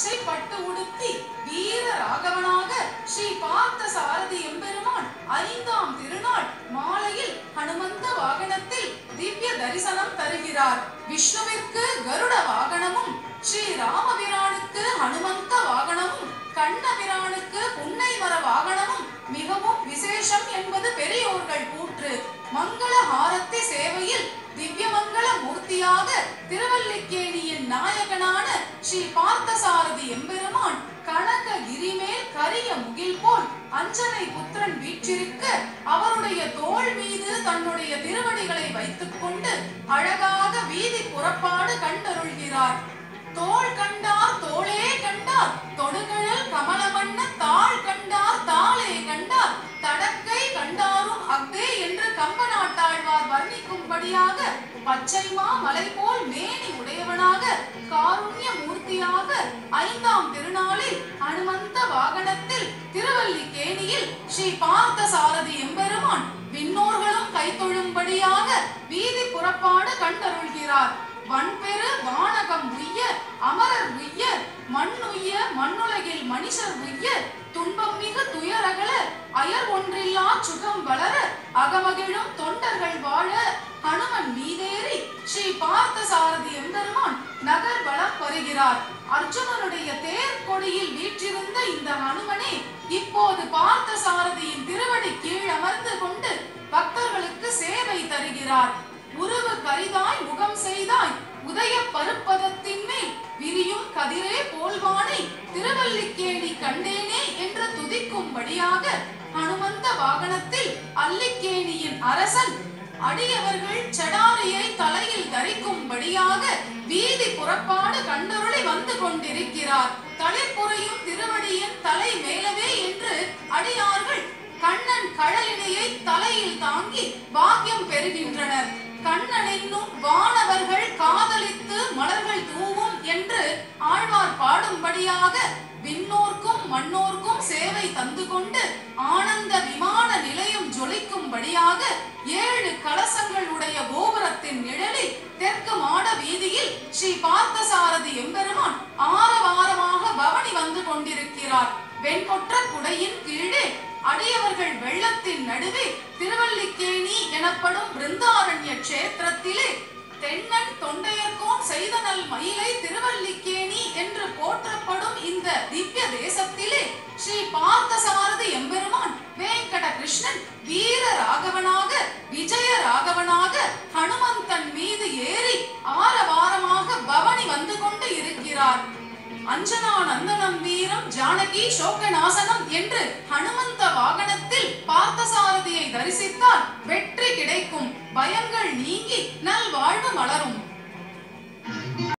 பச்சை பட்டு உடுத்தி வீர ராகவனாக ஸ்ரீ பார்த்த சாரதி எம்பெருமான் ஐந்தாம் திருநாள் மாலையில் ஹனுமந்த வாகனத்தில் திவ்ய தரிசனம் தருகிறார் விஷ்ணுவிற்கு கருட வாகனமும் ஸ்ரீ ராமபிரானுக்கு ஹனுமந்த வாகனமும் கண்ணபிரானுக்கு புன்னை மர வாகனமும் மிகவும் விசேஷம் என்பது பெரியோர்கள் கூற்று மங்கள ஹாரத்தி சேவையில் திவ்யமங்கள மூர்த்தியாக திருவல்லிக்கேணியின் நாயகனான ஸ்ரீ பார்த்தசாரதி எம்பெருமான் கனக கிரிமேல் கரிய முகில் போல் அஞ்சனை புத்திரன் வீற்றிருக்க அவருடைய தோள் மீது தன்னுடைய திருவடிகளை வைத்துக் கொண்டு அழகாக வீதி புறப்பாடு கண்டருள்கிறார் தோள் கண்டார் தோளே கண்டார் தொடுகழல் கமலமண்ண தாள் கண்டார் தாளே கண்டார் தடக்கை கண்டாரும் அக்தே என்று கம்பநாட்டாழ்வார் வர்ணிக்கும்படியாக பச்சைமா மலை போல் மேனி உடையவனாக காருண்ய மூர்த்தியாக ஐந்தாம் திருநாளில் அனுமந்த வாகனத்தில் திருவல்லிக்கேணியில் ஸ்ரீ பார்த்த சாரதி எம்பெருமான் விண்ணோர்களும் கைத்தொழும்படியாக வீதி புறப்பாடு கண்டருள்கிறார் வன்பெரு வானகம் உய்ய அமரர் உய்ய மண் உய்ய மண்ணுலகில் மனுஷர் உய்ய துன்பம் மிகு துயரகல அயர் ஒன்றில்லா சுகம் வளர அகமகிழும் தொண்டர்கள் வாழ ஹனுமன் மீதேறி ஸ்ரீ பார்த்த சாரதி எம்பெருமான் நகர் வளம் வருகிறார் அர்ஜுனனுடைய தேர் கொடியில் வீற்றிருந்த இந்த ஹனுமனே இப்போது பார்த்த சாரதியின் திருவடி கீழ் அமர்ந்து கொண்டு பக்தர்களுக்கு சேவை தருகிறார் உருவு கரிதாய் முகம் செய்தாய் உதய பருப்பதத்தின் மேல் விரியும் கதிரே போல்வானை திருவல்லிக்கேணி கண்டேனே என்று துதிக்கும்படியாக ஹனுமந்த வாகனத்தில் அல்லிக்கேணியின் அரசன் அடியவர்கள் செடாரியை தலையில் தரிக்கும்படியாக வீதி புறப்பாடு கண்டருளி வந்து கொண்டிருக்கிறார் தளிர்புறையும் திருவடியின் தலை மேலவே என்று அடியார்கள் கண்ணன் கழலினையை தலையில் தாங்கி பாக்கியம் பெறுகின்றனர் கண்ணன் என்னும் வானவர்கள் காதலித்து மலர்கள் தூவும் என்று ஆழ்வார் பாடும்படியாக விண்ணோர்க்கும் மண்ணோர்க்கும் சேவை தந்து கொண்டு ஆனந்த விமான நிலையம் ஜொலிக்கும்படியாக ஏழு கலசங்கள் உடைய கோபுரத்தின் நிழலில் தெற்கு மாட வீதியில் ஸ்ரீ பார்த்தசாரதி எம்பெருமான் ஆரவாரமாக பவனி வந்து கொண்டிருக்கிறார் வெண்கொற்ற குடையின் கீழே அடியவர்கள் வெள்ளத்தின் நடுவே திருவல்லிக்கேணி எனப்படும் பிருந்தாரண்ய கஷேத்திரத்திலே தென்னன் தொண்டையர்கோன் செய்தனல் மயிலை திருவல்லிக்கேணி என்று போற்றப்படும் இந்த திவ்ய தேசத்திலே ஸ்ரீ பார்த்தசாரதி எம்பெருமான் வேங்கட கிருஷ்ணன் வீர ராகவனாக விஜய ராகவனாக ஹனுமந்தன் மீது ஏறி ஆரவாரமாக பவனி வந்து கொண்டு இருக்கிறார் அஞ்சனா நந்தனம் வீரம் ஜானகி சோகநாசனம் என்று ஹனுமந்த வாகனத்தில் பார்த்தசாரதியை தரிசித்தால் வெற்றி கிடைக்கும் பயங்கள் நீங்கி நல்வாழ்வு மலரும்